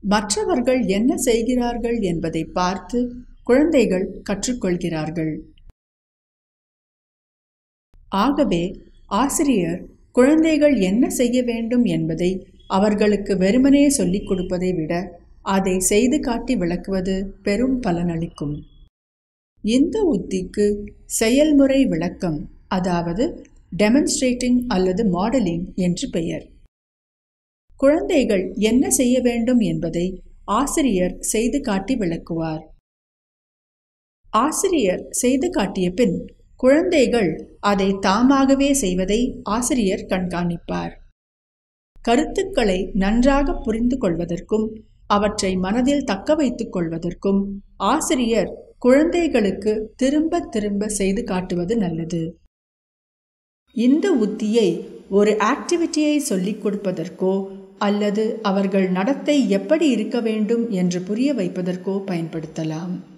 மற்றவர்கள் என்ன செய்கிறார்கள் என்பதை பார்த்து குழந்தைகள் கற்றுக்கொள்கிறார்கள் ஆகவே ஆசிரியர் குழந்தைகள் என்ன செய்ய வேண்டும் என்பதை அவர்களுக்கு வெறுமனே சொல்லிக் கொடுப்பதை விட அதை செய்து காட்டி விளக்குவது பெரும் பலனளிக்கும் இந்த உத்திக்கு செயல்முறை விளக்கம் அதாவது டெமன்ஸ்ட்ரேட்டிங் அல்லது மாடலிங் என்று பெயர் குழந்தைகள் என்ன செய்ய வேண்டும் என்பதை ஆசிரியர் செய்து காட்டி விளக்குவார் ஆசிரியர் செய்து காட்டிய பின் குழந்தைகள் அதை தாமாகவே செய்வதை ஆசிரியர் கண்காணிப்பார் கருத்துக்களை நன்றாக புரிந்து கொள்வதற்கும் அவற்றை மனதில் தக்க வைத்துக் கொள்வதற்கும் ஆசிரியர் குழந்தைகளுக்கு திரும்ப திரும்ப செய்து காட்டுவது நல்லது இந்த உத்தியை ஒரு ஆக்டிவிட்டியை சொல்லிக் கொடுப்பதற்கோ அல்லது அவர்கள் நடத்தை எப்படி இருக்க வேண்டும் என்று புரிய வைப்பதற்கோ பயன்படுத்தலாம்